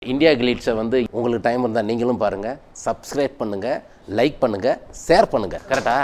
India கிளீட்ஸை வந்து உங்களுக்கு time இருந்தால் நீங்களும் பாருங்கள் சப்ஸ்கிரைப் பண்ணுங்கள் லைக் பண்ணுங்கள் ஷேர் பண்ணுங்கள் கரெக்டா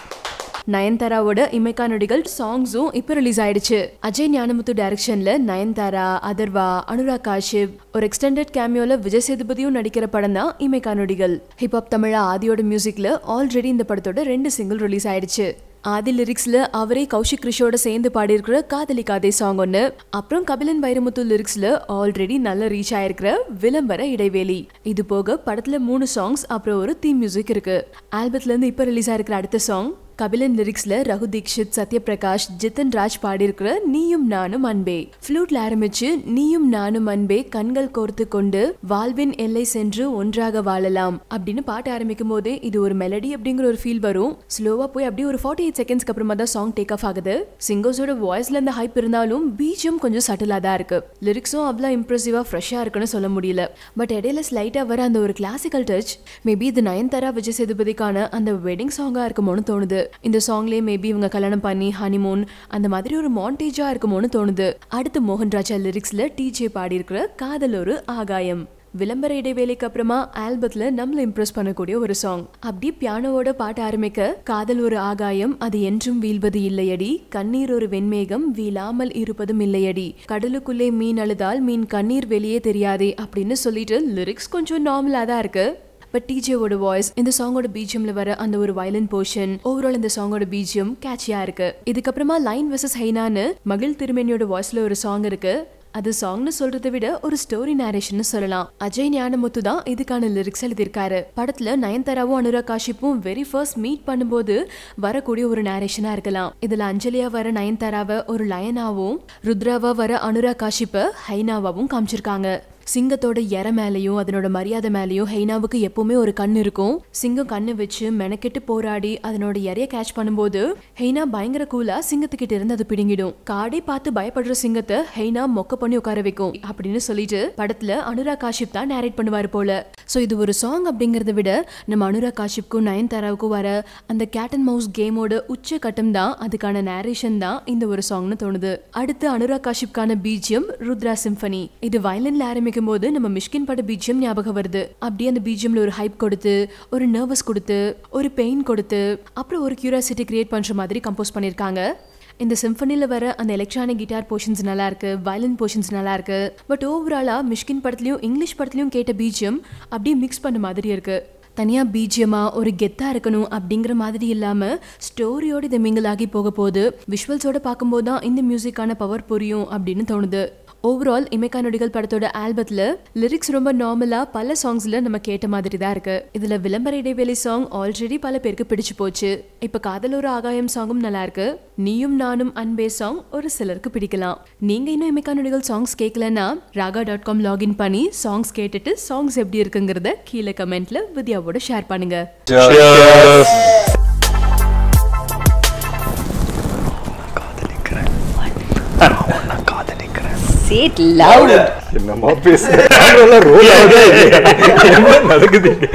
நயன்தாராவோட இமைக்கா நொடிகள் சாங்ஸும் இப்போ ரிலீஸ் ஆயிடுச்சு அஜய் ஞானமுத்து டைரக்ஷன்ல நயன்தாரா அதர்வா அனுராக் காஷிப் ஒரு எக்ஸ்டெண்டட் கேமியோல விஜய் சேதுபதியும் நடிக்கிற படம் தான் இமைக்கா நொடிகள் ஹிப்ஹாப் தமிழா ஆதியோட மியூசிக்ல ஆல்ரெடி இந்த படத்தோட ரெண்டு சிங்கிள் ரிலீஸ் ஆயிடுச்சு ஆதி லிரிக்ஸ்ல அவரே கௌஷிக் கிருஷோட சேர்ந்து பாடியிருக்கிற காதலி காதே சாங் ஒன்று அப்புறம் கபிலன் வைரமுத்து லிரிக்ஸ்ல ஆல்ரெடி நல்ல ரீச் ஆயிருக்கிற விளம்பர இடைவேளி இது போக படத்துல மூணு சாங்ஸ் அப்புறம் ஒரு தீம் மியூசிக் இருக்கு ஆல்பத்துல இருந்து இப்போ ரிலீஸ் ஆயிருக்கிற அடுத்த சாங் கபிலன் லிரிக்ஸ்ல ரகு தீக்ஷித் சத்யபிரகாஷ் ஜித்தன் ராஜ் பாடியிருக்கிற நீயும் நானும் அன்பே ஃப்ளூட்ல ஆரம்பிச்சு நீயும் நானும் அன்பே கண்கள் கோர்த்து கொண்டு வாழ்வின் எல்லை சென்று ஒன்றாக வாழலாம் அப்படின்னு பாட்டு ஆரம்பிக்கும் போதே இது ஒரு மெலடி அப்படிங்கிற ஒரு ஃபீல் வரும் ஸ்லோவா போய் அப்படியே ஒரு ஃபார்ட்டி எயிட் செகண்ட்ஸ்க்கு அப்புறமா தான் சாங் டேக் ஆஃப் ஆகுது சிங்கர்ஸோட வாய்ஸ்ல இந்த ஹைப் இருந்தாலும் பீச்சும் கொஞ்சம் சட்டிலா தான் இருக்கு லிரிக்ஸும் அவ்வளோ இம்ப்ரெசிவா ஃப்ரெஷ்ஷா இருக்குன்னு சொல்ல முடியல பட் இடையில ஸ்லைட்டா வர அந்த ஒரு கிளாசிக்கல் டச் மேபி இது நயன்தாரா விஜய் சேதுபதிக்கான அந்த வெட்டிங் சாங்கா இருக்குமோன்னு தோணுது இந்த சாங்லேயே மேபி இவங்க கல்யாணம் பண்ணி ஹனிமூன் அந்த மாதிரி ஒரு மாண்டேஜா இருக்குமோன்னு தோணுது அடுத்து மோகன் ராஜா லிரிக்ஸ்ல டிஜே பாடியிருக்கிற காதல் ஒரு ஆகாயம் விளம்பர இடைவேளைக்கு அப்புறமா ஆல்பத்துல நம்மள இம்ப்ரெஸ் பண்ணக்கூடிய ஒரு சாங் அப்படி பியானோவோட பாட்டு ஆரம்பிக்க காதல் ஒரு ஆகாயம் அது என்றும் வீழ்வது இல்லையடி கண்ணீர் ஒரு வெண்மேகம் வீழாமல் இருப்பதும் இல்லையடி கடலுக்குள்ளே மீன் அழுதால் மீன் கண்ணீர் வெளியே தெரியாதே அப்படின்னு சொல்லிட்டு லிரிக்ஸ் கொஞ்சம் நார்மலா தான் இருக்கு பட் டிஜேவோட வாய்ஸ் இந்த சாங்கோட பீஜியம்ல வர அந்த ஒரு வயலன் போர்ஷன் ஓவரால் இந்த சாங்கோட பீஜியம் கேட்சியா இருக்கு இதுக்கப்புறமா லைன் வெர்சஸ் ஹைனான்னு மகிழ் திருமேனியோட வாய்ஸ்ல ஒரு சாங் இருக்கு அது சாங்னு சொல்றதை விட ஒரு ஸ்டோரி நேரேஷன் சொல்லலாம் அஜய் ஞானமுத்து தான் இதுக்கான லிரிக்ஸ் எழுதியிருக்காரு படத்துல நயன்தாராவும் அனுராக் காஷிப்பும் வெரி ஃபர்ஸ்ட் மீட் பண்ணும்போது வரக்கூடிய ஒரு நேரேஷனா இருக்கலாம் இதுல அஞ்சலியா வர நயன்தாராவை ஒரு லயனாவும் ருத்ராவா வர அனுராக் காஷிப்பை ஹைனாவாவும் காமிச்சிருக்காங்க சிங்கத்தோட எற மேலேயும் அதனோட மரியாதை மேலேயும் ஹெய்னாவுக்கு எப்பவுமே ஒரு கண் இருக்கும் சிங்கம் கண்ணு வச்சு மெனக்கெட்டு போராடி அதனோட எறைய கேட்ச் பண்ணும்போது ஹெய்னா பயங்கர கூலா சிங்கத்துக்கிட்ட இருந்து அது பிடுங்கிடும் காடே பார்த்து பயப்படுற சிங்கத்தை ஹெய்னா மொக்க பண்ணி உட்கார வைக்கும் அப்படின்னு சொல்லிட்டு படத்துல அனுராக் காஷிப் தான் நேரேட் பண்ணுவார் போல ஸோ இது ஒரு சாங் அப்படிங்கறத விட நம்ம அனுராக் காஷிப்க்கும் நயன்தாராவுக்கும் வர அந்த கேட் அண்ட் மவுஸ் கேமோட உச்ச கட்டம் தான் அதுக்கான நேரேஷன் தான் இந்த ஒரு சாங்னு தோணுது அடுத்து அனுராக் காஷிப்கான பீஜியம் ருத்ரா சிம்பனி இது வயலின்ல ஆரம்பிக்கும் போது நம்ம மிஷ்கின் பட பீஜியம் ஞாபகம் வருது அப்படியே அந்த பீஜியம்ல ஒரு ஹைப் கொடுத்து ஒரு நர்வஸ் கொடுத்து ஒரு பெயின் கொடுத்து அப்புறம் ஒரு கியூரியாசிட்டி கிரியேட் பண்ற மாதிரி கம்போஸ் பண்ணியிருக்காங்க இந்த சிம்பனியில் வர அந்த எலக்ட்ரானிக் கிட்டார் போர்ஷன்ஸ் நல்லா இருக்கு வயலின் போர்ஷன்ஸ் நல்லா இருக்கு பட் ஓவராலா மிஷ்கின் படத்துலயும் இங்கிலீஷ் படத்துலயும் கேட்ட பீஜியம் அப்படியே மிக்ஸ் பண்ண மாதிரி இருக்கு தனியாக பீஜியமாக ஒரு கெத்தாக இருக்கணும் அப்படிங்கிற மாதிரி இல்லாமல் ஸ்டோரியோட இது மிங்கிள் ஆகி போக போகுது விஷுவல்ஸோட பார்க்கும்போது தான் இந்த மியூசிக்கான பவர் புரியும் அப்படின்னு தோணுது ஓவரால் இமைக்கா நொடிகள் படத்தோட ஆல்பத்தில் லிரிக்ஸ் ரொம்ப நார்மலாக பல சாங்ஸில் நம்ம கேட்ட மாதிரி தான் இருக்கு இதில் விளம்பர இடைவெளி சாங் ஆல்ரெடி பல பேருக்கு பிடிச்சு போச்சு இப்போ காதல் ஒரு ஆகாயம் சாங்கும் நல்லா இருக்கு நீயும் நானும் அன்பே சாங் ஒரு சிலருக்கு பிடிக்கலாம் நீங்க இன்னும் இமைக்கா நொடிகள் சாங்ஸ் கேட்கலன்னா ராகா டாட் காம் லாகின் பண்ணி சாங்ஸ் கேட்டுட்டு சாங்ஸ் எப்படி இருக்குங்கிறத கீழே கமெண்ட்ல வித்யாவோட ஷேர் பண்ணுங்க Say it loud. என்னமா பேசுறேன் ரோல் ஆகுதா இல்லையா? என்ன நடக்குது